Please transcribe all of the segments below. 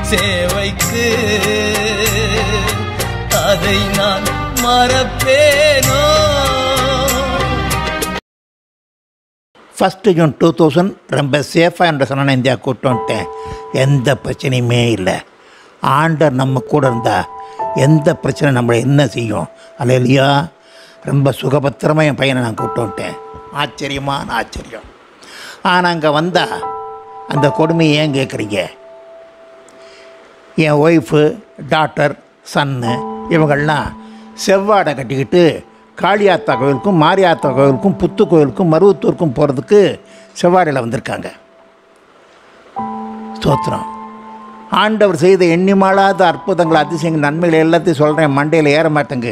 சேவைக்கு அதை நான் மறப்பேனோ ஃபஸ்ட்டு ஜூன் டூ தௌசண்ட் ரொம்ப சேஃபாக என்ற சொன்ன இந்தியா கூட்டு வந்துட்டேன் எந்த பிரச்சனையுமே இல்லை ஆண்டர் நம்ம கூட இருந்தா எந்த பிரச்சனை நம்மளை என்ன செய்யும் அல்ல இல்லையா ரொம்ப சுகபத்திரமாக என் பையனை நான் கூட்டு வந்துட்டேன் ஆச்சரியமான ஆச்சரியம் ஆனால் அங்கே வந்தால் அந்த கொடுமையை ஏன் கேட்குறீங்க என் ஒய்ஃபு டாக்டர் சன்னு இவங்கள்லாம் செவ்வாடை கட்டிக்கிட்டு காளியாத்தா கோயிலுக்கும் மாரியாத்தா கோயிலுக்கும் புத்து கோயிலுக்கும் மருவத்தூருக்கும் போகிறதுக்கு செவ்வாடையில் வந்திருக்காங்க ஸ்தோத்திரம் ஆண்டவர் செய்த எண்ணிமாளாத அற்புதங்கள் அதிசயங்கள் நன்மைகள் எல்லாத்தையும் சொல்கிறேன் மண்டையில் ஏற மாட்டேங்க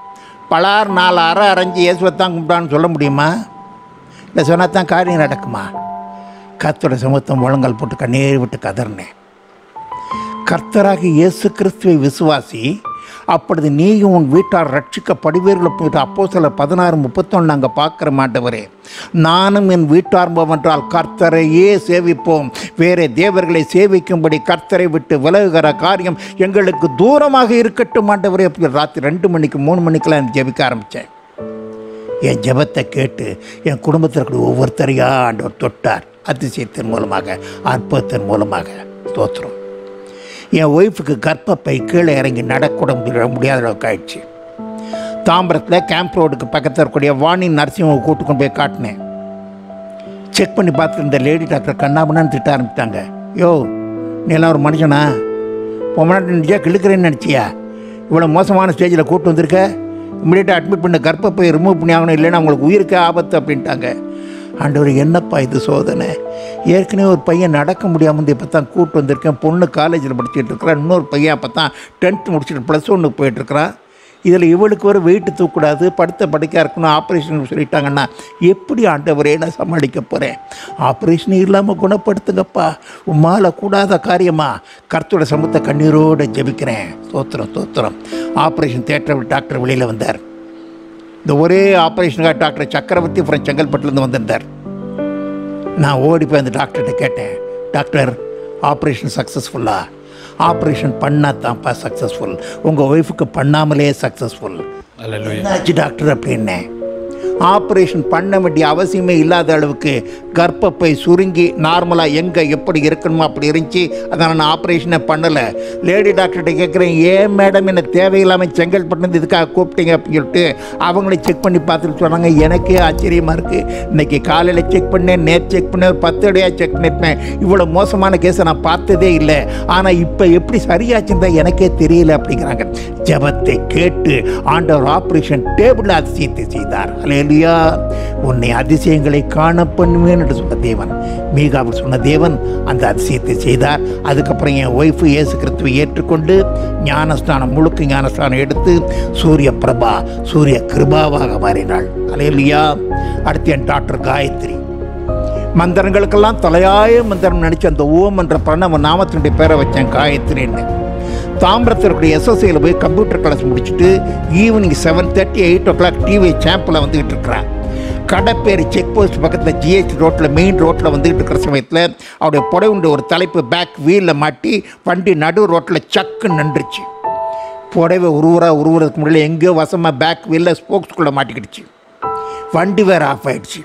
பலார் நாலு அரை அரைஞ்சி இயேசுவைத்தான் கும்பிட்டான்னு சொல்ல முடியுமா இல்லை சொன்னா தான் காரியம் நடக்குமா கத்தோட சமூகத்தை முழங்கால் போட்டு கண்ணீர் விட்டு கதறினேன் கர்த்தராக இயேசு கிறிஸ்துவை விசுவாசி அப்பொழுது நீயும் உன் வீட்டார் ரட்சிக்கப்படுவீர்கள் போயிட்டு அப்போ சில பதினாறு முப்பத்தொன்று நாங்கள் பார்க்குற மாட்டவரே நானும் என் வீட்டார் என்றால் கர்த்தரையே சேவிப்போம் வேறே தேவர்களை சேவிக்கும்படி கர்த்தரை விட்டு விலகுகிற காரியம் எங்களுக்கு தூரமாக இருக்கட்டும் ஆண்டவரே அப்படி ராத்திரி ரெண்டு மணிக்கு மூணு மணிக்கெல்லாம் ஜெபிக்க ஆரம்பித்தேன் என் ஜெபத்தை கேட்டு என் குடும்பத்தில் இருக்கிற ஒவ்வொருத்தரையா ஆண்டவர் தொட்டார் அதிசயத்தின் மூலமாக அற்புதத்தின் மூலமாக ஸ்தோத்திரம் என் ஒய்ஃபுக்கு கர்ப்பப்பை கீழே இறங்கி நடக்கூட முடிய- முடியாத அளவுக்கு ஆயிடுச்சு தாம்பரத்தில் கேம்ப் ரோடுக்கு பக்கத்தில் இருக்கக்கூடிய வாணி நரசிம்ம கூட்டு கொண்டு போய் காட்டினேன் செக் பண்ணி பார்த்துட்டு இந்த லேடி டாக்டர் கண்ணாபண்ணான்னு திட்ட ஆரம்பித்தாங்க யோ நீ எல்லாம் ஒரு மனுஷனா பொம்மநாட்டு நினச்சியா கிழக்கிறேன்னு நினச்சியா இவ்வளோ மோசமான ஸ்டேஜில் கூட்டு வந்திருக்க இம்மிடியட்டாக அட்மிட் பண்ண கர்ப்பப்பை ரிமூவ் பண்ணி ஆகணும் இல்லைன்னா உங்களுக்கு உயிருக்கே ஆபத்து அப்படின்ட்டாங்க ஆண்டவர் என்னப்பா இது சோதனை ஏற்கனவே ஒரு பையன் நடக்க முடியாமல் வந்து இப்போ தான் கூட்டு வந்திருக்கேன் பொண்ணு காலேஜில் படிச்சுட்டு இருக்கிறான் இன்னொரு பையன் அப்போ தான் டென்த்து முடிச்சுட்டு ப்ளஸ் ஒன்றுக்கு போயிட்டுருக்கிறான் இதில் இவளுக்கு ஒரு வெயிட்டு தூக்கக்கூடாது படுத்த படுக்கையாக இருக்கணும் ஆப்ரேஷன் சொல்லிட்டாங்கன்னா எப்படி ஆண்டவரே நான் சமாளிக்க போகிறேன் ஆப்ரேஷன் இல்லாமல் குணப்படுத்துங்கப்பா உம்மால கூடாத காரியமா கர்த்தோட சமூகத்தை கண்ணீரோடு ஜெபிக்கிறேன் தோத்திரம் தோத்திரம் ஆப்ரேஷன் தேட்டர் டாக்டர் வெளியில் வந்தார் இந்த ஒரே ஆப்ரேஷனுக்காக டாக்டர் சக்கரவர்த்தி அப்புறம் செங்கல்பட்டுலேருந்து வந்திருந்தார் நான் ஓடி போய் அந்த டாக்டர்கிட்ட கேட்டேன் டாக்டர் ஆப்ரேஷன் சக்ஸஸ்ஃபுல்லா ஆப்ரேஷன் பண்ணால் தான்ப்பா சக்ஸஸ்ஃபுல் உங்கள் ஒய்ஃபுக்கு பண்ணாமலே சக்ஸஸ்ஃபுல் என்னாச்சு டாக்டர் அப்படின்னேன் ஆப்ரேஷன் பண்ண வேண்டிய அவசியமே இல்லாத அளவுக்கு கர்ப்பப்பை சுருங்கி நார்மலாக எங்கே எப்படி இருக்கணுமோ அப்படி இருந்துச்சு அதை நான் ஆப்ரேஷனே பண்ணலை லேடி டாக்டர்கிட்ட கேட்குறேன் ஏன் மேடம் என்ன தேவையில்லாமல் செங்கல்பட்டு இதுக்காக கூப்பிட்டீங்க அப்படின்னு சொல்லிட்டு அவங்களே செக் பண்ணி பார்த்துட்டு சொன்னாங்க எனக்கே ஆச்சரியமாக இருக்குது இன்னைக்கு காலையில் செக் பண்ணேன் நேற்று செக் பண்ணேன் ஒரு பத்து அடையாக செக் பண்ணியிருப்பேன் இவ்வளோ மோசமான கேஸை நான் பார்த்ததே இல்லை ஆனால் இப்போ எப்படி சரியாச்சுன்னு தான் எனக்கே தெரியல அப்படிங்கிறாங்க ஜெபத்தை கேட்டு ஆண்டவர் ஆப்ரேஷன் டேபிள் அதிசயத்தை செய்தார் அல்லேலூயா உன்னை அதிசயங்களை காண பண்ணுவேன் என்று சொன்ன தேவன் மீகாவில் சொன்ன தேவன் அந்த அதிசயத்தை செய்தார் அதுக்கப்புறம் என் ஒய்ஃபு இயேசு கிறிஸ்துவை ஏற்றுக்கொண்டு ஞானஸ்தானம் முழுக்க ஞானஸ்தானம் எடுத்து சூரிய பிரபா சூரிய கிருபாவாக மாறினாள் அல்லேலூயா அடுத்து என் டாக்டர் காயத்ரி மந்திரங்களுக்கெல்லாம் தலையாய மந்திரம் நினச்சி அந்த ஓம் என்ற பிரணவ நாமத்தினுடைய பேரை வச்சேன் காயத்ரின்னு தாம்பரத்திற்குடைய எஸ்எஸ்சியில் போய் கம்ப்யூட்டர் கிளாஸ் முடிச்சுட்டு evening seven thirty eight o'clock TV சாம்பில் வந்துக்கிட்டு இருக்கிறான் கடப்பேரி செக் போஸ்ட் பக்கத்தில் ஜிஹெச் ரோட்டில் மெயின் ரோட்டில் வந்துக்கிட்டு இருக்கிற சமயத்தில் அவருடைய புடவுண்டு ஒரு தலைப்பு பேக் வீலில் மாட்டி வண்டி நடு ரோட்டில் சக்கு நின்றுச்சு புடவை உருவுறா உருவுறதுக்கு முன்னாடி எங்கேயோ வசமாக பேக் வீலில் ஸ்போக்ஸ்குள்ளே மாட்டிக்கிடுச்சு வண்டி வேறு ஆஃப் ஆயிடுச்சு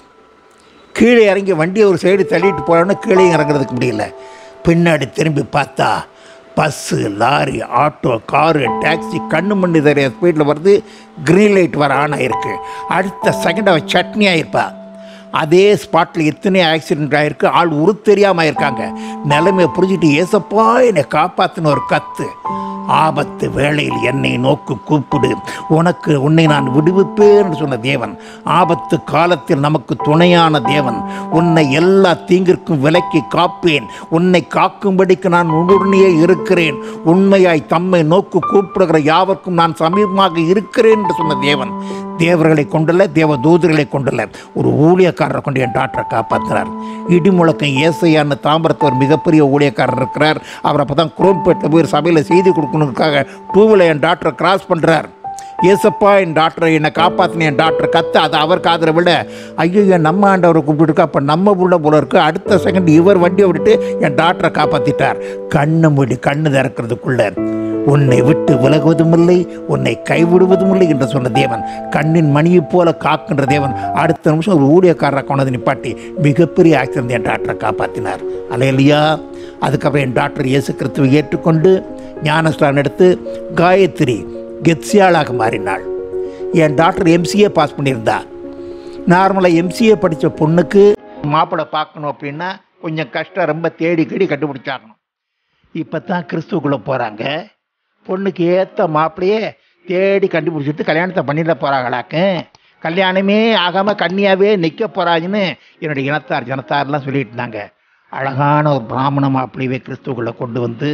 கீழே இறங்கி வண்டியை ஒரு சைடு தள்ளிட்டு போனோன்னு கீழே இறங்குறதுக்கு முடியல பின்னாடி திரும்பி பார்த்தா bus lorry auto car taxi கண்ணு மண்ணு தெரிய ஸ்பீடில் வருது க்ரீன் லைட் வர ஆன் ஆயிருக்கு அடுத்த செகண்ட் அவன் சட்னி ஆயிருப்பா அதே ஸ்பாட்டில் எத்தனை ஆக்சிடென்ட் ஆயிருக்கு ஆள் உரு தெரியாமல் இருக்காங்க நிலைமையை புரிஞ்சுட்டு ஏசப்பா என்னை காப்பாற்றின ஒரு கத்து ஆபத்து வேளையில் என்னை நோக்கு கூப்பிடு உனக்கு உன்னை நான் விடுவிப்பேன் என்று சொன்ன தேவன் ஆபத்து காலத்தில் நமக்கு துணையான தேவன் உன்னை எல்லா தீங்கிற்கும் விலக்கி காப்பேன் உன்னை காக்கும்படிக்கு நான் உன்னுடனே இருக்கிறேன் உண்மையாய் தம்மை நோக்கு கூப்பிடுகிற யாவர்க்கும் நான் சமீபமாக இருக்கிறேன் என்று சொன்ன தேவன் தேவர்களை கொண்டுள்ள தேவ தூதர்களை கொண்டுள்ள ஒரு ஊழியக்காரரை கொண்டு என் டாக்டரை காப்பாற்றுறார் இடிமுழக்கம் ஏசையான்னு தாம்பரத்து ஒரு மிகப்பெரிய ஊழியக்காரர் இருக்கிறார் அவர் அப்போ தான் குரோம்பேட்டில் போய் சபையில் செய்தி கொடுக்கணுக்காக டூவில் என் டாக்டரை கிராஸ் பண்ணுறார் ஏசப்பா என் டாக்டரை என்னை காப்பாற்றின என் டாக்டர் கத்து அதை அவர் காதில் விட ஐயோ நம்ம ஆண்டவரை கூப்பிட்டுருக்கா அப்போ நம்ம உள்ள போல இருக்கு அடுத்த செகண்ட் இவர் வண்டியை விட்டுட்டு என் டாக்டரை காப்பாற்றிட்டார் கண்ணு மூடி கண்ணு திறக்கிறதுக்குள்ள உன்னை விட்டு விலகுவதும் இல்லை உன்னை கைவிடுவதும் இல்லை என்று சொன்ன தேவன் கண்ணின் மணியைப் போல காக்கின்ற தேவன் அடுத்த நிமிஷம் ஒரு ஊழியக்காரரை கொண்டது நிப்பாட்டி மிகப்பெரிய ஆக்சிடென்ட் என் டாக்டரை காப்பாற்றினார் அலையலியா அதுக்கப்புறம் என் டாக்டர் இயேசு கிறிஸ்துவை ஏற்றுக்கொண்டு ஞானஸ்தானம் எடுத்து காயத்ரி கெத்சியாளாக மாறினாள் என் டாக்டர் எம்சிஏ பாஸ் பண்ணியிருந்தா நார்மலாக எம்சிஏ படித்த பொண்ணுக்கு மாப்பிள்ளை பார்க்கணும் அப்படின்னா கொஞ்சம் கஷ்டம் ரொம்ப தேடி தேடி கண்டுபிடிச்சாகணும் இப்போ தான் கிறிஸ்துவுக்குள்ளே போகிறாங்க பொண்ணுக்கு ஏற்ற மாப்பிள்ளையே தேடி கண்டுபிடிச்சிட்டு கல்யாணத்தை பண்ணிட போகிறாங்களாக்கு கல்யாணமே ஆகாமல் கன்னியாவே நிற்க போகிறாங்கன்னு என்னுடைய இனத்தார் ஜனத்தார்லாம் சொல்லிட்டு இருந்தாங்க அழகான ஒரு பிராமண மாப்பிள்ளையவே கிறிஸ்துவுக்குள்ளே கொண்டு வந்து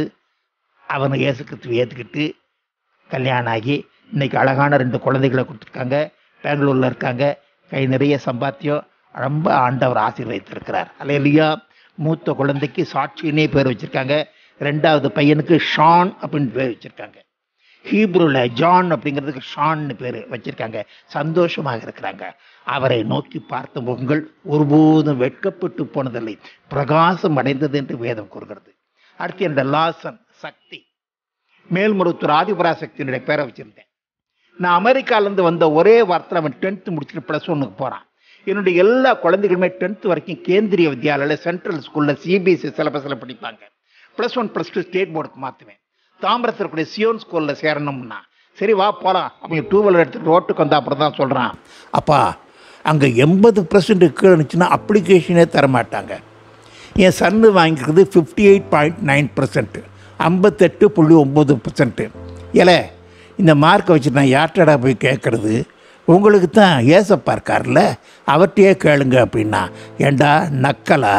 அவனை இயேசு கிறிஸ்துவை ஏற்றுக்கிட்டு கல்யாணம் ஆகி இன்னைக்கு அழகான ரெண்டு குழந்தைகளை கொடுத்துருக்காங்க பெங்களூரில் இருக்காங்க கை நிறைய சம்பாத்தியம் ரொம்ப ஆண்டவர் ஆசீர்வதித்திருக்கிறார் அலையிலையா மூத்த குழந்தைக்கு சாட்சினே பேர் வச்சுருக்காங்க ரெண்டாவது பையனுக்கு ஷான் அப்படின்னு பேர் வச்சுருக்காங்க ஹீப்ருவில் ஜான் அப்படிங்கிறதுக்கு ஷான்னு பேர் வச்சிருக்காங்க சந்தோஷமாக இருக்கிறாங்க அவரை நோக்கி பார்த்த முகங்கள் ஒருபோதும் வெட்கப்பட்டு போனதில்லை பிரகாசம் அடைந்தது என்று வேதம் கூறுகிறது அடுத்து இந்த லாசன் சக்தி மேல்மருத்தூர் ஆதிபராசக்தியினுடைய பேரை வச்சிருந்தேன் நான் அமெரிக்காலேருந்து வந்த ஒரே வாரத்தில் அவன் டென்த்து முடிச்சுட்டு ப்ளஸ் ஒன்னுக்கு போகிறான் என்னுடைய எல்லா குழந்தைகளுமே டென்த்து வரைக்கும் கேந்திரிய வித்யாலயில் சென்ட்ரல் ஸ்கூலில் சிபிஎஸ்சி சிலபஸில் படிப்பாங்க plus one plus two state போர்டுக்கு மாற்றுவேன் தாம்பரத்தில் இருக்கக்கூடிய சியோன் ஸ்கூலில் சேரணும்னா சரி வா போகலாம் அவங்க டூ வீலர் எடுத்துகிட்டு ரோட்டுக்கு வந்த அப்புறம் தான் சொல்கிறான் அப்பா அங்கே எண்பது பர்சன்ட் கீழே இருந்துச்சுன்னா அப்ளிகேஷனே தர மாட்டாங்க என் சன்னு வாங்கிக்கிறது fifty eight point nine percent ஐம்பத்தெட்டு புள்ளி ஒம்பது பர்சன்ட்டு ஏல இந்த மார்க்கை வச்சு நான் யார்ட்டடா போய் கேட்குறது உங்களுக்கு தான் ஏசப்பா இருக்கார்ல அவர்கிட்டயே கேளுங்க அப்படின்னா ஏண்டா நக்கலா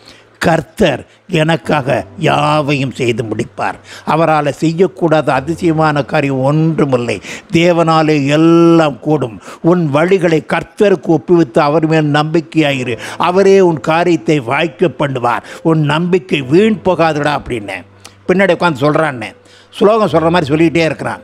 கர்த்தர் எனக்காக யாவையும் செய்து முடிப்பார் அவரால் செய்யக்கூடாத அதிசயமான காரியம் ஒன்றுமில்லை தேவனாலே எல்லாம் கூடும் உன் வழிகளை கர்த்தருக்கு ஒப்புவித்து அவர் மேல் நம்பிக்கையாயிரு அவரே உன் காரியத்தை வாய்க்க பண்ணுவார் உன் நம்பிக்கை வீண் போகாதுடா அப்படின்னேன் பின்னாடி உட்காந்து சொல்கிறான்னு ஸ்லோகம் சொல்கிற மாதிரி சொல்லிக்கிட்டே இருக்கிறான்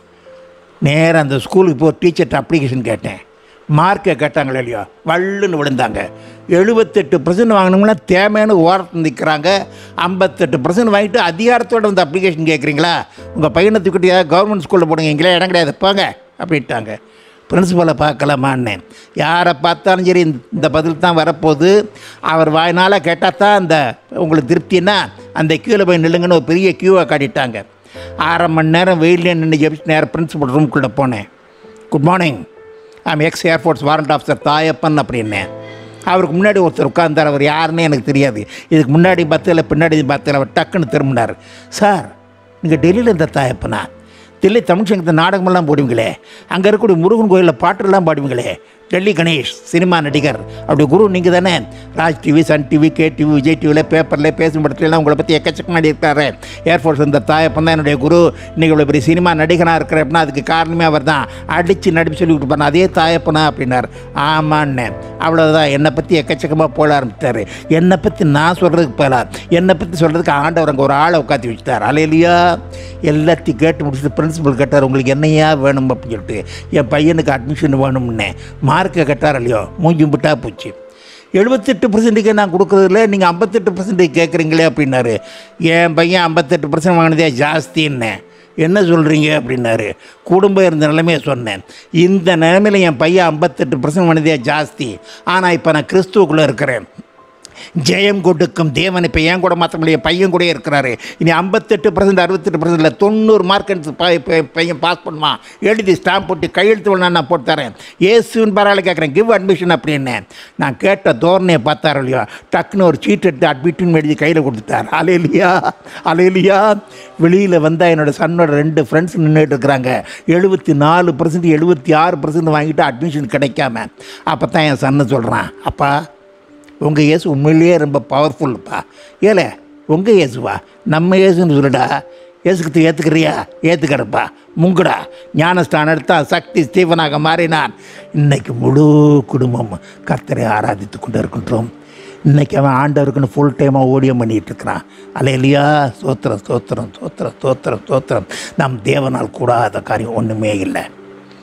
நேராக அந்த ஸ்கூலுக்கு போய் டீச்சர்கிட்ட அப்ளிகேஷன் கேட்டேன் மார்க்கை கேட்டாங்களே இல்லையோ வள்ளுன்னு விழுந்தாங்க எழுபத்தெட்டு பர்சன்ட் வாங்கினவங்களா தேவையான ஓரத்தில் நிற்கிறாங்க ஐம்பத்தெட்டு பர்சன்ட் வாங்கிட்டு அதிகாரத்தோட வந்து அப்ளிகேஷன் கேட்குறீங்களா உங்கள் பையனை தூக்கிட்டு ஏதாவது கவர்மெண்ட் ஸ்கூலில் போடுங்க எங்களே இடம் கிடையாது போங்க அப்படின்ட்டாங்க பிரின்சிபலை பார்க்கலாமான்னு யாரை பார்த்தாலும் சரி இந்த- இந்த பதில் தான் வரப்போகுது அவர் வாயினால் கேட்டால் தான் அந்த உங்களுக்கு திருப்தின்னா அந்த கியூவில் போய் நில்லுங்கன்னு ஒரு பெரிய கியூவை காட்டிட்டாங்க அரை மணி நேரம் வெயிலே நின்று ஜெபிச்சு நேரம் பிரின்சிபல் ரூம்குள்ளே போனேன் good morning I'm ex air force warrant officer Thayappan அப்படின்னேன் அவருக்கு முன்னாடி ஒருத்தர் உட்கார்ந்தார் அவர் யாருன்னே எனக்கு தெரியாது இதுக்கு முன்னாடி பத்தில் பின்னாடி பத்தில் அவர் டக்குன்னு திரும்பினார் சார் நீங்கள் டெல்லியில் இருந்த தாயப்பனா டெல்லி தமிழ் சங்கத்து நாடகமெல்லாம் போடுவீங்களே அங்கே இருக்கக்கூடிய முருகன் கோயிலில் பாட்டெல்லாம் பாடுவீங்களே டெல்லி கணேஷ் சினிமா நடிகர் அப்படி குரு நீங்கள் தானே Raj TV Sun TV K TV Vijay டிவியில் பேப்பரில் பேசும் படத்துலலாம் உங்களை பற்றி எக்கச்சக்கமாக இருக்காரு ஏர்ஃபோர்ஸ் இந்த தாயப்பன் தான் என்னுடைய குரு இன்றைக்கி இவ்வளோ பெரிய சினிமா நடிகனாக இருக்கிற அப்படின்னா அதுக்கு காரணமே அவர் தான் அடித்து நடிப்பு சொல்லி கொடுப்பாரு அதே தாயப்பனா அப்படின்னார் ஆமான்னு அவ்வளோதான் என்னை பற்றி எக்கச்சக்கமாக போட ஆரம்பித்தார் என்னை பற்றி நான் சொல்கிறதுக்கு போல என்னை பற்றி சொல்கிறதுக்கு ஆண்டவர் அங்கே ஒரு ஆளை உட்காந்து வச்சுட்டார் அலையிலையா எல்லாத்தையும் கேட்டு முடிச்சுட்டு பிரின்சிபல் கேட்டார் உங்களுக்கு என்னையா வேணும் அப்படின்னு சொல்லிட்டு என் பையனுக்கு அட்மிஷன் வேணும்னே மார்க்கை கேட்டார் இல்லையோ மூஞ்சி விட்டா போச்சு எழுபத்தெட்டு பர்சன்ட்டுக்கு நான் கொடுக்குறதில்ல நீங்கள் ஐம்பத்தெட்டு பர்சன்டேஜ் கேட்குறீங்களே அப்படின்னாரு என் பையன் ஐம்பத்தெட்டு பர்சன்ட் வாங்கினதே ஜாஸ்தின்னேன் என்ன சொல்கிறீங்க அப்படின்னாரு குடும்பம் இருந்த நிலைமையை சொன்னேன் இந்த நிலைமையில் என் பையன் ஐம்பத்தெட்டு பர்சன்ட் வாங்கினதே ஜாஸ்தி ஆனால் இப்போ நான் கிறிஸ்துவுக்குள்ளே இருக்கிறேன் ஜெயம் கொடுக்கும் தேவன் இப்போ என் கூட மாற்ற முடியாது பையன் கூட இருக்கிறாரு இனி ஐம்பத்தெட்டு பர்சன்ட் அறுபத்தெட்டு பர்சன்ட் இல்லை தொண்ணூறு மார்க் எடுத்து பை- பை- பையன் பாஸ் பண்ணுவான் எழுதி ஸ்டாம்ப் போட்டு கையெழுத்து வேணா நான் போட்டு தரேன் ஏசுன்னு பரவாயில்ல கேட்குறேன் கிவ் அட்மிஷன் அப்படின்னு நான் கேட்ட தோரணையை பார்த்தாரு இல்லையா டக்குன்னு ஒரு சீட் எடுத்து அட்மிஷன் எழுதி கையில் கொடுத்துட்டார் அலையிலியா அலையிலியா வெளியில் வந்தால் என்னோட சன்னோட ரெண்டு ஃப்ரெண்ட்ஸ் நின்றுட்டு இருக்கிறாங்க எழுபத்தி நாலு பர்சன்ட் எழுபத்தி ஆறு பர்சன்ட் வாங்கிட்டு அட்மிஷன் கிடைக்காம அப்போ தான் என் சன்னு சொல்கிறான் அப்பா உங்கள் இயேசு உண்மையிலேயே ரொம்ப பவர்ஃபுல்ப்பா ஏல உங்கள் இயேசுவா நம்ம இயேசுன்னு சொல்லுடா இயேசுக்கு ஏற்றுக்கிறியா ஏற்றுக்கிறப்பா முங்குடா ஞானஸ்தானம் எடுத்தா சக்தி ஸ்டீவனாக மாறினான் இன்னைக்கு முழு குடும்பம் கர்த்தரை ஆராதித்து கொண்டு இருக்கின்றோம் இன்னைக்கு அவன் ஆண்டவருக்குன்னு ஃபுல் டைமாக ஓடியம் பண்ணிகிட்டு இருக்கிறான் அலையிலையா சோத்திரம் சோத்திரம் சோத்திரம் சோத்திரம் சோத்திரம் நம் தேவனால் கூடாத காரியம் ஒன்றுமே இல்லை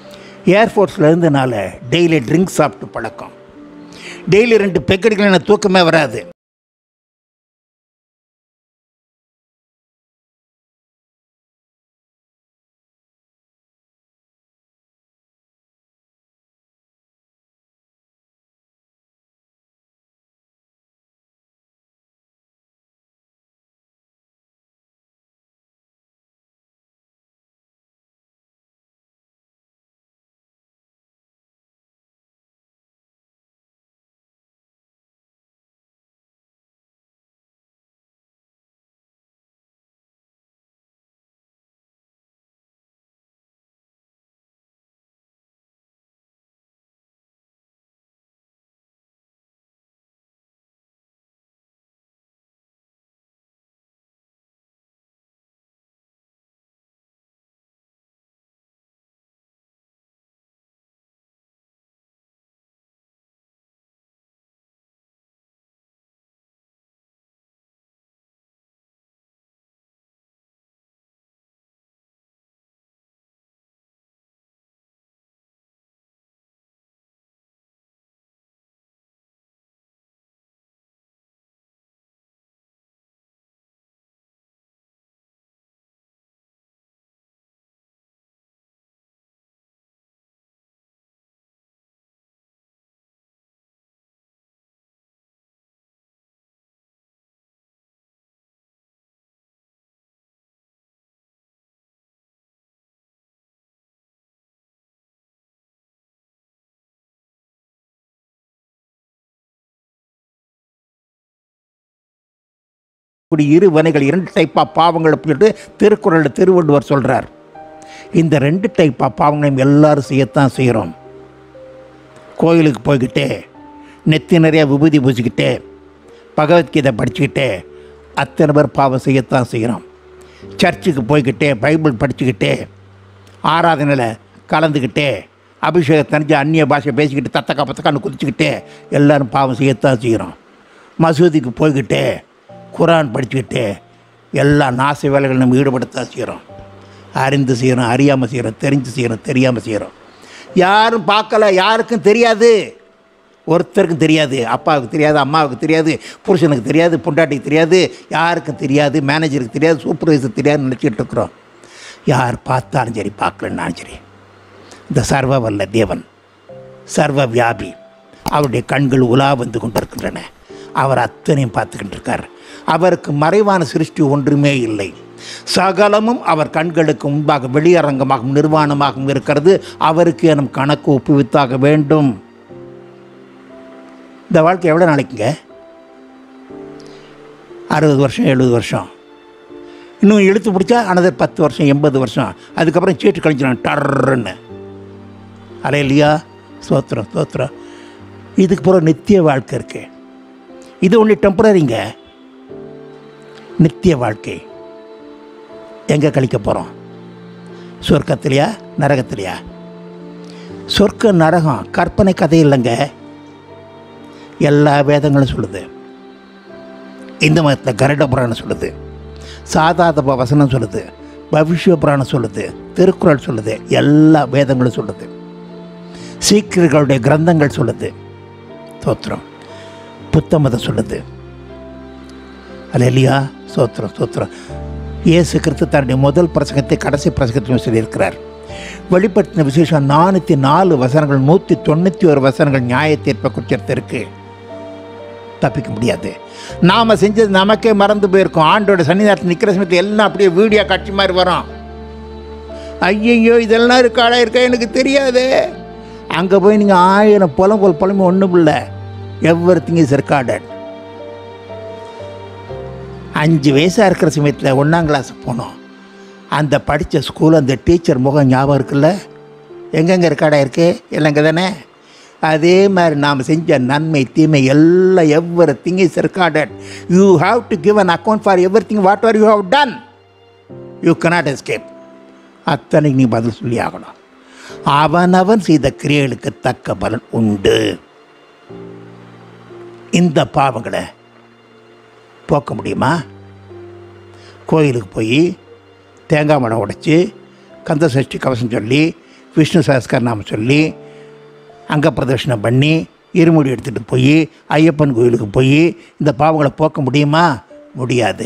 ஏர்ஃபோர்ஸில் இருந்தனால டெய்லி ட்ரிங்க்ஸ் சாப்பிட்டு பழக்கம் டெய்லி ரெண்டு பெக்கடிகள் எனக்கு தூக்கமே வராது இப்படி இரு வனைகள் இரண்டு டைப்பாக பாவங்கள் அப்படின்ட்டு திருக்குறளில் திருவள்ளுவர் சொல்கிறார் இந்த ரெண்டு டைப்பாக பாவங்களையும் எல்லாரும் செய்யத்தான் செய்கிறோம் கோயிலுக்கு போய்கிட்டே நெத்தி நிறைய விபூதி பூசிக்கிட்டே பகவத்கீதை படிச்சுக்கிட்டே அத்தனை பேர் பாவம் செய்யத்தான் செய்கிறோம் சர்ச்சுக்கு போய்கிட்டே பைபிள் படிச்சுக்கிட்டே ஆராதனையில் கலந்துக்கிட்டே அபிஷேகம் தெரிஞ்சு அந்நிய பாஷை பேசிக்கிட்டு தத்தக்கா பத்தக்கான்னு குதிச்சுக்கிட்டே எல்லாரும் பாவம் செய்யத்தான் செய்கிறோம் மசூதிக்கு போய்கிட்டே குரான் படிச்சுக்கிட்டே எல்லா நாச வேலைகளும் நம்ம ஈடுபடத்தான் செய்கிறோம் அறிந்து செய்கிறோம் அறியாமல் செய்கிறோம் தெரிஞ்சு செய்கிறோம் தெரியாமல் செய்கிறோம் யாரும் பார்க்கல யாருக்கும் தெரியாது ஒருத்தருக்கும் தெரியாது அப்பாவுக்கு தெரியாது அம்மாவுக்கு தெரியாது புருஷனுக்கு தெரியாது பொண்டாட்டிக்கு தெரியாது யாருக்கும் தெரியாது மேனேஜருக்கு தெரியாது சூப்பர்வைசர் தெரியாது நினச்சிக்கிட்டு இருக்கிறோம் யார் பார்த்தாலும் சரி பார்க்கலன்னாலும் சரி இந்த சர்வ வல்ல தேவன் சர்வ வியாபி அவருடைய கண்கள் உலா வந்து கொண்டிருக்கின்றன அவர் அத்தனையும் பார்த்துக்கிட்டு இருக்கார் அவருக்கு மறைவான சிருஷ்டி ஒன்றுமே இல்லை சகலமும் அவர் கண்களுக்கு முன்பாக வெளியரங்கமாகவும் நிர்வாணமாகவும் இருக்கிறது அவருக்கு எனும் கணக்கு ஒப்புவித்தாக வேண்டும் இந்த வாழ்க்கை எவ்வளோ நாளைக்குங்க அறுபது வருஷம் எழுபது வருஷம் இன்னும் இழுத்து பிடிச்சா அனதர் பத்து வருஷம் எண்பது வருஷம் அதுக்கப்புறம் சீட்டு கழிச்சிடும் டர்ன்னு அலே இல்லையா சோத்திரம் சோத்திரம் இதுக்கு பிறகு நித்திய வாழ்க்கை இருக்கு இது ஒன்லி டெம்பரரிங்க நித்திய வாழ்க்கை எங்கே கழிக்க போகிறோம் சொர்க்கத்திலையா நரகத்திலையா சொர்க்க நரகம் கற்பனை கதை இல்லைங்க எல்லா வேதங்களும் சொல்லுது இந்த மதத்தில் கருட புராணம் சொல்லுது சாதாத வசனம் சொல்லுது பவிஷ்ய புராணம் சொல்லுது திருக்குறள் சொல்லுது எல்லா வேதங்களும் சொல்லுது சீக்கியர்களுடைய கிரந்தங்கள் சொல்லுது தோத்திரம் புத்த மதம் சொல்லுது அல்ல இல்லையா சோத்திரம் சோத்திரம் இயேசு கிறிஸ்து தன்னுடைய முதல் பிரசங்கத்தை கடைசி பிரசங்கத்தையும் சொல்லியிருக்கிறார் வெளிப்படுத்தின விசேஷம் நானூற்றி நாலு வசனங்கள் நூற்றி தொண்ணூற்றி ஒரு வசனங்கள் நியாய தீர்ப்பை குறிச்சிருக்கு தப்பிக்க முடியாது நாம் செஞ்சது நமக்கே மறந்து போயிருக்கோம் ஆண்டோட சன்னிதானத்தில் நிற்கிற சமயத்தில் எல்லாம் அப்படியே வீடியோ காட்சி மாதிரி வரும் ஐயையோ இதெல்லாம் இருக்காடா இருக்கா எனக்கு தெரியாது அங்கே போய் நீங்கள் ஆயிரம் புலம்பல் புலம்பு ஒன்றும் இல்லை எவ்ரி திங் இஸ் ரெக்கார்டட் அஞ்சு வயசாக இருக்கிற சமயத்தில் ஒன்றாம் கிளாஸ் போனோம் அந்த படித்த ஸ்கூல் அந்த டீச்சர் முகம் ஞாபகம் இருக்குல்ல எங்கெங்கே ரெக்கார்டா இருக்கு இல்லைங்க தானே அதே மாதிரி நாம் செஞ்ச நன்மை தீமை எல்லாம் everything is recorded you have to give an account for everything what are you have done you cannot escape அத்தனைக்கு நீ பதில் சொல்லி ஆகணும் அவனவன் செய்த கிரியைகளுக்கு தக்க பலன் உண்டு இந்த பாவங்களை போக்க முடியுமா கோயிலுக்கு போய் தேங்காய் மடம் உடைச்சி கந்த சஷ்டி கவசம் சொல்லி விஷ்ணு சஹஸ்கர் நாம சொல்லி அங்க பிரதர்ஷனம் பண்ணி இருமுடி எடுத்துகிட்டு போய் ஐயப்பன் கோயிலுக்கு போய் இந்த பாவங்களை போக்க முடியுமா முடியாது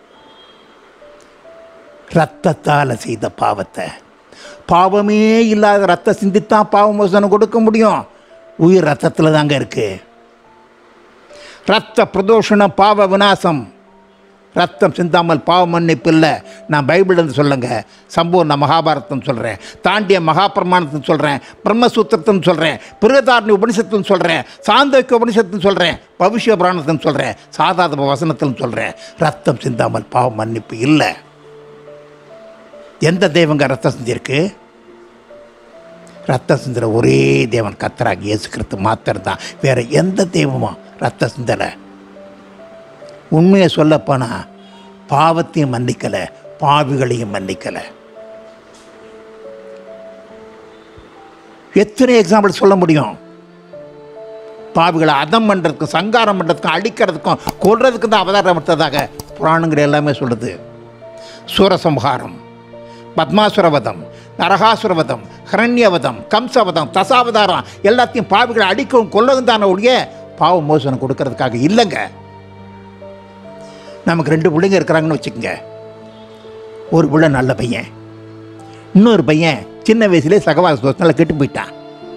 ரத்தத்தால் செய்த பாவத்தை பாவமே இல்லாத ரத்த சிந்தித்தான் பாவ மோசனம் கொடுக்க முடியும் உயிர் ரத்தத்தில் தாங்க இருக்கு ரத்த பிரதோஷணம் பாவ விநாசம் ரத்தம் சிந்தாமல் பாவ மன்னிப்பு இல்லை நான் பைபிள்னு சொல்லுங்க சம்பூர்ண மகாபாரதம் சொல்கிறேன் தாண்டிய மகாபிரமாணத்துன்னு சொல்கிறேன் பிரம்மசூத்திரத்துன்னு சொல்கிறேன் பிருகதாரணி உபனிஷத்துன்னு சொல்கிறேன் சாந்தோக்கிய உபனிஷத்துன்னு சொல்கிறேன் பவிஷ்ய புராணத்துன்னு சொல்கிறேன் சாதாரண வசனத்துன்னு சொல்கிறேன் ரத்தம் சிந்தாமல் பாவ மன்னிப்பு இல்லை எந்த தெய்வங்க ரத்தம் சிந்திருக்கு ரத்தம் சிந்துற ஒரே தேவன் கத்தராகி இயேசு கிறிஸ்து மாத்திரம் தான் வேற எந்த தெய்வமும் ரத்தம் சிந்தலை உண்மையை சொல்லப்போனா பாவத்தையும் மன்னிக்கலை பாவிகளையும் மன்னிக்கலை எத்தனை எக்ஸாம்பிள் சொல்ல முடியும் பாவிகளை அதம் பண்ணுறதுக்கும் சங்காரம் பண்ணுறதுக்கும் அழிக்கிறதுக்கும் கொல்றதுக்கும் தான் அவதாரம் எடுத்ததாக புராணங்கள் எல்லாமே சொல்லுது சூரசம்ஹாரம் பத்மாசுரவதம் நரகாசுரவதம் ஹரண்யவதம் கம்சவதம் தசாவதாரம் எல்லாத்தையும் பாவிகளை அடிக்கவும் கொல்லவும் தானே ஒழிய பாவ மோசனம் கொடுக்கறதுக்காக இல்லைங்க நமக்கு ரெண்டு பிள்ளைங்க இருக்கிறாங்கன்னு வச்சுக்கோங்க ஒரு பிள்ளை நல்ல பையன் இன்னொரு பையன் சின்ன வயசுலேயே சகவாச தோசனால் கெட்டு போயிட்டான்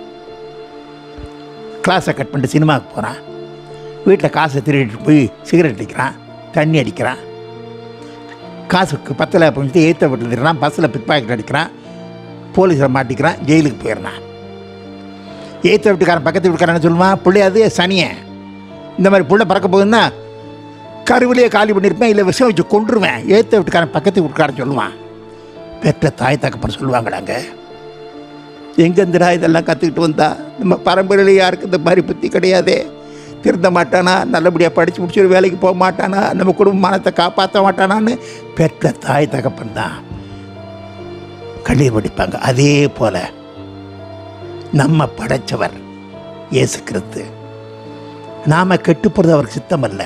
கிளாஸை கட் பண்ணிட்டு சினிமாவுக்கு போகிறான் வீட்டில் காசை திருடிட்டு போய் சிகரெட் அடிக்கிறான் தண்ணி அடிக்கிறான் காசுக்கு பத்தில் அப்படின்னு ஏற்ற விட்டுறான் பஸ்ஸில் பிக் பாக்கெட் அடிக்கிறான் போலீஸில் மாட்டிக்கிறான் ஜெயிலுக்கு போயிடுறான் ஏற்ற வீட்டுக்காரன் பக்கத்து வீட்டுக்காரன் சொல்லுவான் பிள்ளையாது சனியன் இந்த மாதிரி புள்ள பறக்க போகுதுன்னா கருவிலேயே காலி பண்ணியிருப்பேன் இல்லை விஷம் வச்சு கொண்டுருவேன் ஏற்ற வீட்டுக்காரன் பக்கத்து வீட்டுக்காரன் சொல்லுவான் பெற்ற தாய் தகப்பன் சொல்லுவாங்களாங்க எங்கேருந்துடா இதெல்லாம் கற்றுக்கிட்டு வந்தா நம்ம பரம்பரையில் யாருக்கு இந்த மாதிரி புத்தி கிடையாதே திருந்த மாட்டானா நல்லபடியாக படித்து முடிச்சு ஒரு வேலைக்கு போக மாட்டானா நம்ம குடும்ப மானத்தை காப்பாற்ற மாட்டானான்னு பெற்ற தாய் தகப்பன் தான் கண்ணீர் வடிப்பாங்க அதே போல் நம்ம படைச்சவர் இயேசு கிறிஸ்து நாம் கெட்டுப்போகிறது அவருக்கு சித்தம் அல்ல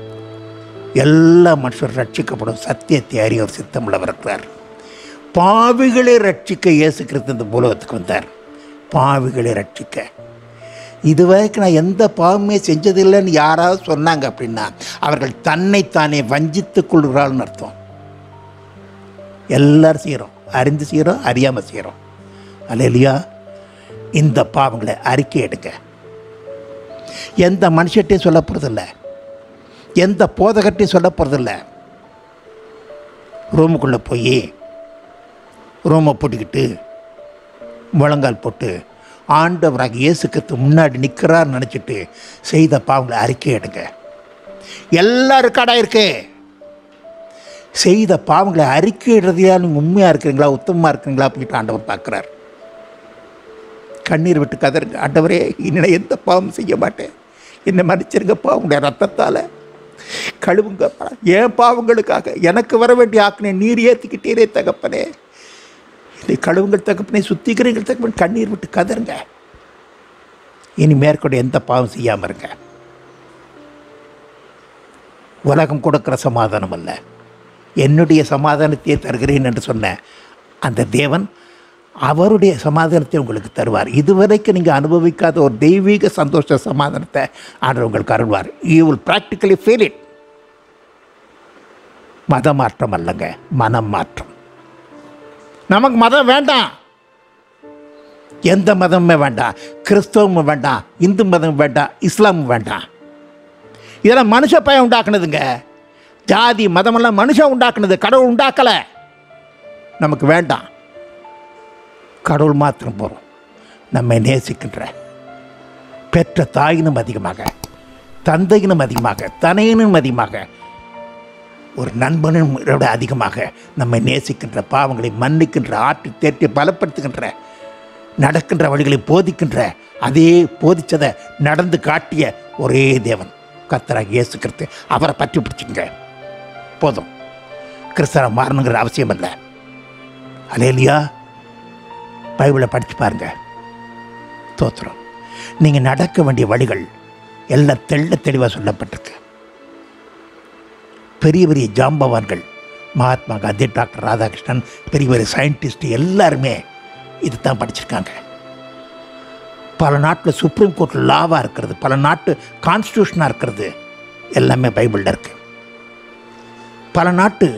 எல்லா மனுஷரும் ரட்சிக்கப்படும் சத்தியத்தை அறிய ஒரு சித்தம் உள்ளவர் இருக்கிறார் பாவிகளை ரட்சிக்க இயேசு கிறிஸ்து இந்த உலகத்துக்கு வந்தார் பாவிகளை ரட்சிக்க இதுவரைக்கும் நான் எந்த பாவமே செஞ்சதில்லைன்னு யாராவது சொன்னாங்க அப்படின்னா அவர்கள் தன்னைத்தானே வஞ்சித்துக் கொள்கிறாள்னு அர்த்தம் எல்லாரும் செய்கிறோம் அறிந்து செய்கிறோம் அறியாமல் செய்கிறோம் அல்லையா இந்த பாவங்களை அறிக்கை எடுங்க எந்த மனுஷட்டையும் சொல்ல போகிறதில்ல எந்த போதகட்டையும் சொல்ல போகிறதில்ல ரூமுக்குள்ளே போய் ரூமை போட்டுக்கிட்டு முழங்கால் போட்டு ஆண்டவராக இயேசுக்கு முன்னாடி நிற்கிறார் நினச்சிட்டு செய்த பாவங்களை அறிக்கை எடுங்க எல்லாம் ரெக்கார்டாக இருக்கு செய்த பாவங்களை அறிக்கையிடுறதையா நீங்கள் உண்மையாக இருக்கிறீங்களா உத்தமமாக இருக்கிறீங்களா அப்படின்ட்டு ஆண்டவர் பார்க்குறார் கண்ணீர் விட்டு கதருங்க ஆண்டவரே இனி எந்த பாவம் செய்ய மாட்டேன் என்னை மன்னிச்சிருங்கப்பா உங்களுடைய ரத்தத்தால் கழுவுங்கப்பா என் பாவங்களுக்காக எனக்கு வர வேண்டிய ஆக்கினை நீர் ஏற்றிக்கிட்டீரே தகப்பனே இதை கழுவுங்கள் தகப்பனே சுத்திக்கிறீங்கள் தகப்பன் கண்ணீர் விட்டு கதருங்க இனி மேற்கொண்டு எந்த பாவம் செய்யாமல் இருங்க உலகம் கொடுக்கிற சமாதானம் அல்ல என்னுடைய சமாதானத்தை தருகிறேன் என்று சொன்ன அந்த தேவன் அவருடைய சமாதானத்தை உங்களுக்கு தருவார் இதுவரைக்கும் நீங்கள் அனுபவிக்காத ஒரு தெய்வீக சந்தோஷ சமாதானத்தை ஆண்டவர் உங்களுக்கு அருள்வார் you will practically feel it மத மாற்றம் அல்லங்க மனம் மாற்றம் நமக்கு மதம் வேண்டாம் எந்த மதமுமே வேண்டாம் கிறிஸ்தவமும் வேண்டாம் இந்து மதமும் வேண்டாம் இஸ்லாமும் வேண்டாம் இதெல்லாம் மனுஷ பயம் உண்டாக்குனதுங்க ஜாதி மதமெல்லாம் மனுஷன் உண்டாக்குனது கடவுள் உண்டாக்கலை நமக்கு வேண்டாம் கடவுள் மாத்திரம் போகிறோம் நம்மை நேசிக்கின்ற பெற்ற தாயினும் அதிகமாக தந்தையினும் அதிகமாக தனையினும் அதிகமாக ஒரு நண்பனும் விட அதிகமாக நம்மை நேசிக்கின்ற பாவங்களை மன்னிக்கின்ற ஆற்றி தேற்றி பலப்படுத்துகின்ற நடக்கின்ற வழிகளை போதிக்கின்ற அதே போதிச்சதை நடந்து காட்டிய ஒரே தேவன் கத்தராக இயேசு கிறிஸ்து அவரை பற்றி பிடிச்சிங்க போதும் கிறிஸ்தவ மாறணுங்கிற அவசியம் இல்லை அலேலியா பைபிளை படித்து பாருங்க தோத்திரம் நீங்கள் நடக்க வேண்டிய வழிகள் எல்லாம் தெள்ள தெளிவாக சொல்லப்பட்டிருக்கு பெரிய பெரிய ஜாம்பவான்கள் மகாத்மா காந்தி டாக்டர் ராதாகிருஷ்ணன் பெரிய பெரிய சயின்டிஸ்ட் எல்லாருமே இது தான் படிச்சிருக்காங்க பல நாட்டில் சுப்ரீம் கோர்ட் லாவாக இருக்கிறது பல நாட்டு கான்ஸ்டியூஷனாக இருக்கிறது எல்லாமே பைபிளில் இருக்கு பல நாட்டு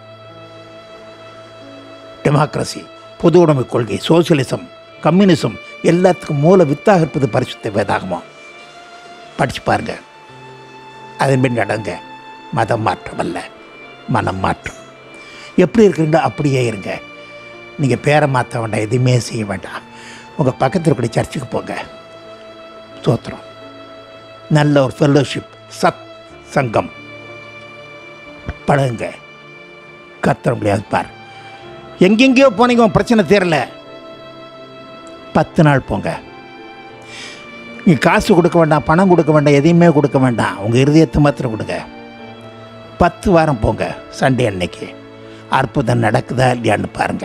டெமோக்ரஸி பொது உடைமை கொள்கை சோசியலிசம் கம்யூனிசம் எல்லாத்துக்கும் மூல வித்தாக இருப்பது பரிசுத்த வேதாகமம் படிச்சு பாருங்க அதன்பின் நடங்க மதம் மாற்றம் அல்ல மனம் மாற்றம் எப்படி இருக்கிறீங்களோ அப்படியே இருங்க நீங்கள் பேரை மாற்ற வேண்டாம் எதுவுமே செய்ய வேண்டாம் உங்கள் பக்கத்தில் இருக்கிற சர்ச்சுக்கு போங்க ஸ்தோத்திரம் நல்ல ஒரு ஃபெல்லோஷிப் சத் சங்கம் பழகுங்க கத்தர முடியாது பார் எங்கெங்கேயோ போனீங்க உன் பிரச்சனை தீரல பத்து நாள் போங்க நீ காசு கொடுக்க வேண்டாம் பணம் கொடுக்க வேண்டாம் எதையுமே கொடுக்க வேண்டாம் உங்கள் இருதயத்தை மாத்திரம் கொடுங்க பத்து வாரம் போங்க சண்டே அன்னைக்கு அற்புதம் நடக்குதா இல்லையான்னு பாருங்க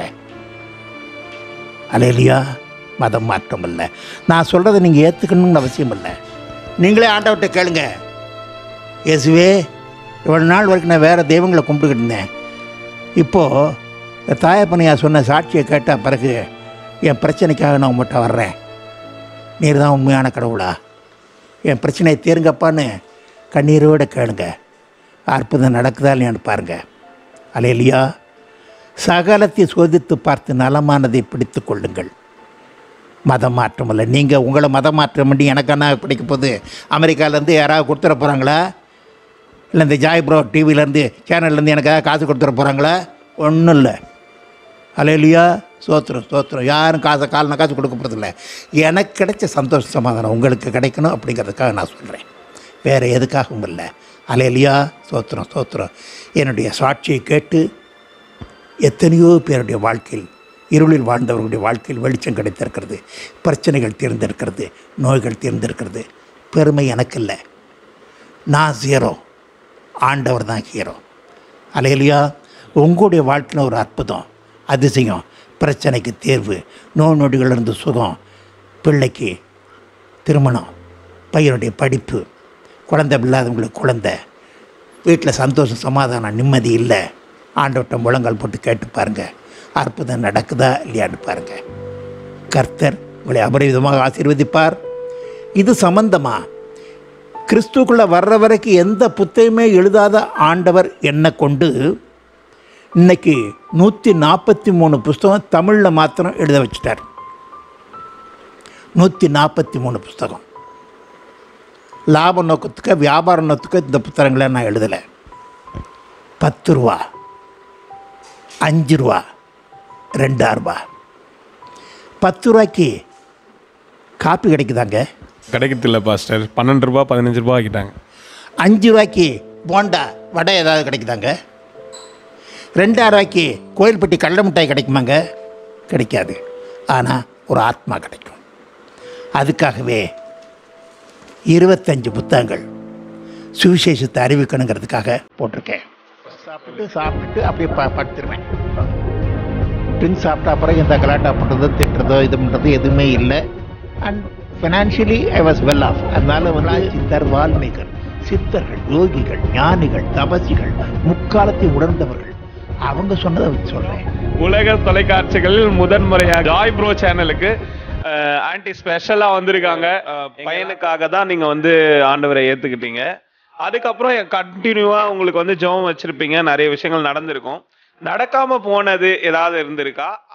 அலையிலையா மதம் மாற்றம் இல்லை நான் சொல்கிறத நீங்கள் ஏற்றுக்கணும்னு அவசியம் இல்லை நீங்களே ஆண்டவர்கிட்ட கேளுங்க இயேசுவே இவ்வளோ நாள் வரைக்கும் நான் வேறு தெய்வங்களை கும்பிட்டுக்கிட்டு இருந்தேன் இப்போது இந்த தாயப்பனையா சொன்ன சாட்சியை கேட்ட பிறகு என் பிரச்சனைக்காக நான் உங்கள்கிட்ட வர்றேன் நீர் தான் உண்மையான கடவுளா என் பிரச்சனையை தீருங்கப்பான்னு கண்ணீரோடு கேளுங்க அற்புதம் நடக்குதா இல்லையான்னு பாருங்க அலையிலியா சகலத்தை சோதித்து பார்த்து நலமானதை பிடித்து கொள்ளுங்கள் மதம் மாற்றம் இல்லை நீங்கள் உங்களை மதம் மாற்றம் பண்ணி எனக்கு என்ன பிடிக்க போகுது அமெரிக்காவிலேருந்து யாராவது கொடுத்துட போகிறாங்களா இல்லை இந்த ஜாய் ப்ரோ டிவிலேருந்து சேனல்லேருந்து எனக்கு ஏதாவது காசு கொடுத்துட போகிறாங்களா ஒன்றும் இல்லை அலையிலியா சோத்திரம் சோத்திரம் யாரும் காசை காலின காசு கொடுக்க போகிறதில்ல எனக்கு கிடைச்ச சந்தோஷ சமாதானம் உங்களுக்கு கிடைக்கணும் அப்படிங்கிறதுக்காக நான் சொல்கிறேன் வேறு எதுக்காகவும் இல்லை அலையிலியா சோத்திரம் சோத்திரம் என்னுடைய சாட்சியை கேட்டு எத்தனையோ பேருடைய வாழ்க்கையில் இருளில் வாழ்ந்தவர்களுடைய வாழ்க்கையில் வெளிச்சம் கிடைத்திருக்கிறது பிரச்சனைகள் தீர்ந்திருக்கிறது நோய்கள் தீர்ந்திருக்கிறது பெருமை எனக்கு இல்லை நான் ஜீரோ ஆண்டவர் தான் ஹீரோ அலையிலியா உங்களுடைய வாழ்க்கையில் ஒரு அற்புதம் அதிசயம் பிரச்சனைக்கு தேர்வு நோய் நொடிகளிலிருந்து சுகம் பிள்ளைக்கு திருமணம் பையனுடைய படிப்பு குழந்தை இல்லாதவங்களுக்கு குழந்தை வீட்டில் சந்தோஷம் சமாதானம் நிம்மதி இல்லை ஆண்டவட்ட முழங்கால் போட்டு கேட்டு பாருங்க அற்புதம் நடக்குதா இல்லையான்னு பாருங்க கர்த்தர் உங்களை அபரிவிதமாக ஆசீர்வதிப்பார் இது சம்பந்தமா கிறிஸ்துக்குள்ளே வர்ற வரைக்கும் எந்த புத்தையுமே எழுதாத ஆண்டவர் என்னை கொண்டு இன்னைக்கு நூற்றி நாற்பத்தி மூணு புஸ்தகம் தமிழில் மாத்திரம் எழுத வச்சிட்டார் நூற்றி நாற்பத்தி மூணு புஸ்தகம் லாப நோக்கத்துக்கு வியாபார நோக்கத்துக்கு இந்த புத்தகங்களை நான் எழுதலை பத்து ரூபா அஞ்சு ரூபா ரெண்டாயிரம் ரூபா பத்து ரூபாய்க்கு காப்பி கிடைக்குதாங்க கிடைக்கிறதில்ல பாஸ்டர் பன்னெண்டு ரூபா பதினஞ்சு ரூபா ஆக்கிட்டாங்க அஞ்சு ரூபாய்க்கு போண்டா வடை ஏதாவது கிடைக்குதாங்க ரெண்டாயிரம் ரூபாய்க்கு கோயில்பட்டி கடலை மிட்டாய் கிடைக்குமாங்க கிடைக்காது ஆனால் ஒரு ஆத்மா கிடைக்கும் அதுக்காகவே இருபத்தஞ்சு புத்தகங்கள் சுவிசேஷத்தை அறிவிக்கணுங்கிறதுக்காக போட்டிருக்கேன் சாப்பிட்டு சாப்பிட்டுட்டு அப்படியே ப படுத்துருவேன் ட்ரிங்க் சாப்பிட்ட அப்புறம் இந்த கலாட்டா பண்ணுறதோ திட்டுறதோ இது பண்ணுறது எதுவுமே இல்லை and financially I was well off அதனால வந்து சித்தர் வால்மீகர் சித்தர்கள் யோகிகள் ஞானிகள் தபசிகள் முக்காலத்தை உணர்ந்தவர்கள் அவங்க சொன்னதை சொல்கிறேன் உலக தொலைக்காட்சிகளில் முதன்முறையாக ஜாய் ப்ரோ சேனலுக்கு ஆன்டி ஸ்பெஷலா வந்திருக்காங்க அஹ், பையனுக்காக தான் நீங்க வந்து ஆண்டவரை ஏத்துக்கிட்டீங்க அதுக்கப்புறம் கண்டினியூவா உங்களுக்கு வந்து ஜெபம் வச்சிருப்பீங்க நிறைய விஷயங்கள் நடந்திருக்கும் நடக்காம போனது ஏதாவது இருந்திருக்கா